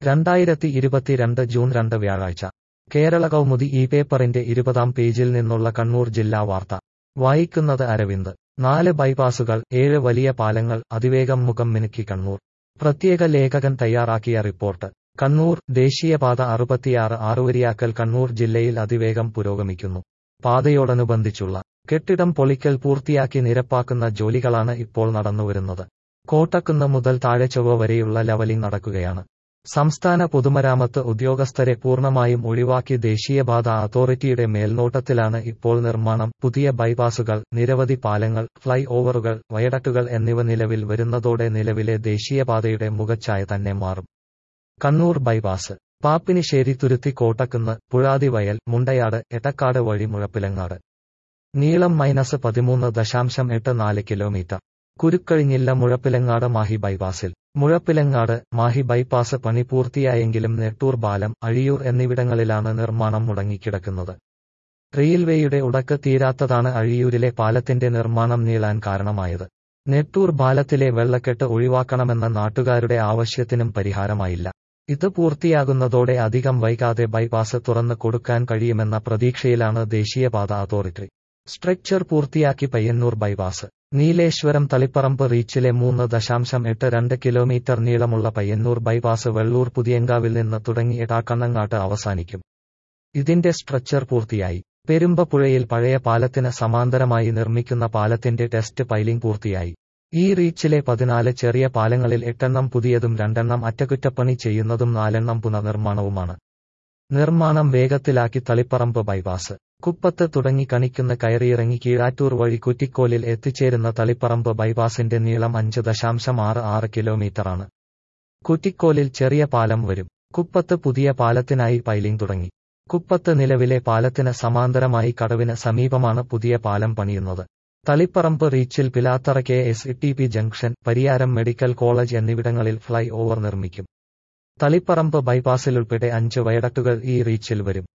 രണ്ടായിരത്തി ഇരുപത്തിരണ്ട് ജൂൺ രണ്ട് വ്യാഴാഴ്ച കേരള കൗമുദി ഈ പേപ്പറിന്റെ ഇരുപതാം പേജിൽ നിന്നുള്ള കണ്ണൂർ ജില്ലാ വാർത്ത വായിക്കുന്നത് അരവിന്ദ് നാല് ബൈപ്പാസുകൾ ഏഴ് വലിയ പാലങ്ങൾ അതിവേഗം മുഖം മിനുക്കി കണ്ണൂർ പ്രത്യേക ലേഖകൻ തയ്യാറാക്കിയ റിപ്പോർട്ട് കണ്ണൂർ ദേശീയപാത അറുപത്തിയാറ് ആറുവരിയാക്കൽ കണ്ണൂർ ജില്ലയിൽ അതിവേഗം പുരോഗമിക്കുന്നു പാതയോടനുബന്ധിച്ചുള്ള കെട്ടിടം പൊളിക്കൽ പൂർത്തിയാക്കി നിരപ്പാക്കുന്ന ജോലികളാണ് ഇപ്പോൾ നടന്നുവരുന്നത് കോട്ടക്കുന്ന് മുതൽ താഴെച്ചൊവ്വ വരെയുള്ള ലെവലിംഗ് നടക്കുകയാണ് സംസ്ഥാന പൊതുമരാമത്ത് ഉദ്യോഗസ്ഥരെ പൂർണ്ണമായും ഒഴിവാക്കി ദേശീയപാത അതോറിറ്റിയുടെ മേൽനോട്ടത്തിലാണ് ഇപ്പോൾ നിർമ്മാണം പുതിയ ബൈപ്പാസുകൾ നിരവധി പാലങ്ങൾ ഫ്ലൈ ഓവറുകൾ വയഡക്റ്റുകൾ എന്നിവ നിലവിൽ വരുന്നതോടെ നിലവിലെ ദേശീയപാതയുടെ മുഖച്ഛായ തന്നെ മാറും കണ്ണൂർ ബൈപ്പാസ് പാപ്പിനിശ്ശേരി തുരുത്തി കോട്ടക്കുന്ന് പുഴാതിവയൽ മുണ്ടയാട് എട്ടക്കാട് വഴി മുഴപ്പിലങ്ങാട് നീളം മൈനസ് പതിമൂന്ന് ദശാംശം എട്ട് നാല് കിലോമീറ്റർ കുരുക്കഴിഞ്ഞില്ല മുഴപ്പിലങ്ങാട് മാഹി ബൈപ്പാസിൽ മുഴപ്പിലങ്ങാട് മാഹി ബൈപ്പാസ് പണി പൂർത്തിയായെങ്കിലും നെട്ടൂർ പാലം അഴിയൂർ എന്നിവിടങ്ങളിലാണ് നിർമ്മാണം മുടങ്ങിക്കിടക്കുന്നത് റെയിൽവേയുടെ ഉടക്ക് തീരാത്തതാണ് അഴിയൂരിലെ പാലത്തിന്റെ നിർമ്മാണം നീളാൻ കാരണമായത് നെട്ടൂർ പാലത്തിലെ വെള്ളക്കെട്ട് ഒഴിവാക്കണമെന്ന നാട്ടുകാരുടെ ആവശ്യത്തിനും പരിഹാരമായില്ല ഇത് പൂർത്തിയാകുന്നതോടെ അധികം വൈകാതെ ബൈപ്പാസ് തുറന്നു കൊടുക്കാൻ കഴിയുമെന്ന പ്രതീക്ഷയിലാണ് ദേശീയപാത അതോറിറ്റി സ്ട്രക്ചർ പൂർത്തിയാക്കി പയ്യന്നൂർ ബൈപ്പാസ് നീലേശ്വരം തളിപ്പറമ്പ് റീച്ചിലെ മൂന്ന് ദശാംശം എട്ട് രണ്ട് കിലോമീറ്റർ നീളമുള്ള പയ്യന്നൂർ ബൈപ്പാസ് വെള്ളൂർ പുതിയങ്കാവിൽ നിന്ന് തുടങ്ങി എടാക്കണ്ണങ്ങാട്ട് അവസാനിക്കും ഇതിന്റെ സ്ട്രക്ചർ പൂർത്തിയായി പെരുമ്പപ്പുഴയിൽ പഴയ പാലത്തിന് സമാന്തരമായി നിർമ്മിക്കുന്ന പാലത്തിന്റെ ടെസ്റ്റ് പൈലിംഗ് പൂർത്തിയായി ഈ റീച്ചിലെ പതിനാല് ചെറിയ പാലങ്ങളിൽ എട്ടെണ്ണം പുതിയതും രണ്ടെണ്ണം അറ്റകുറ്റപ്പണി ചെയ്യുന്നതും നാലെണ്ണം പുനർനിർമ്മാണവുമാണ് നിർമ്മാണം വേഗത്തിലാക്കി തളിപ്പറമ്പ് ബൈപ്പാസ് കുപ്പത്ത് തുടങ്ങി കണിക്കുന്ന കയറിയിറങ്ങി കീഴാറ്റൂർ വഴി കുറ്റിക്കോലിൽ എത്തിച്ചേരുന്ന തളിപ്പറമ്പ് ബൈപ്പാസിന്റെ നീളം അഞ്ച് ദശാംശം ആറ് ആറ് കിലോമീറ്ററാണ് കുറ്റിക്കോലിൽ ചെറിയ പാലം വരും കുപ്പത്ത് പുതിയ പാലത്തിനായി പൈലിംഗ് തുടങ്ങി കുപ്പത്ത് നിലവിലെ പാലത്തിന് സമാന്തരമായി കടവിന് സമീപമാണ് പുതിയ പാലം പണിയുന്നത് തളിപ്പറമ്പ് റീച്ചിൽ Pilathara K S T P junction Pariyaram medical college എന്നിവിടങ്ങളിൽ ഫ്ലൈ ഓവർ നിർമ്മിക്കും തളിപ്പറമ്പ് ബൈപ്പാസിലുൾപ്പെടെ അഞ്ച് വയഡക്റ്റുകൾ ഈ റീച്ചിൽ വരും